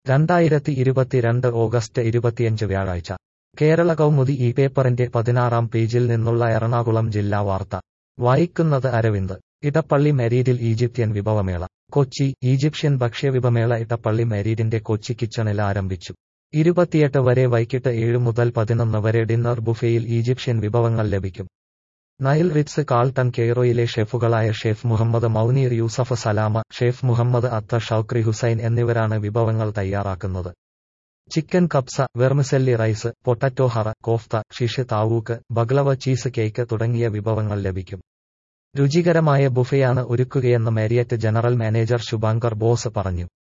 രണ്ടായിരത്തി ഇരുപത്തിരണ്ട് ഓഗസ്റ്റ് ഇരുപത്തിയഞ്ച് വ്യാഴാഴ്ച കേരള കൗമുദി ഈ പേപ്പറിന്റെ പതിനാറാം പേജിൽ നിന്നുള്ള എറണാകുളം ജില്ലാ വാർത്ത വായിക്കുന്നത് അരവിന്ദ് ഇടപ്പള്ളി മെരീഡിൽ ഈജിപ്ത്യൻ വിഭവമേള കൊച്ചി ഈജിപ്ഷ്യൻ ഭക്ഷ്യവിഭവമേള ഇടപ്പള്ളി മെരീഡിന്റെ കൊച്ചി കിച്ചണിൽ ആരംഭിച്ചു ഇരുപത്തിയെട്ട് വരെ വൈകിട്ട് ഏഴ് മുതൽ പതിനൊന്ന് വരെ ഡിന്നർ ബുഫേയിൽ ഈജിപ്ഷ്യൻ വിഭവങ്ങൾ ലഭിക്കും നൈൽ റിറ്റ്സ് കാൾട്ടൺ കെയ്റോയിലെ ഷെഫുകളായ chef Mohamed Mounir Youssef Salama chef Mohamed Atta Shokry Hussein എന്നിവരാണ് വിഭവങ്ങൾ തയ്യാറാക്കുന്നത് chicken kabsa vermicelli rice potato harra kofta shish tawook baklava cheese cake തുടങ്ങിയ വിഭവങ്ങൾ ലഭിക്കും രുചികരമായ ബുഫയാണ് ഒരുക്കുകയെന്ന് Marriott general manager Shubhankar Bose പറഞ്ഞു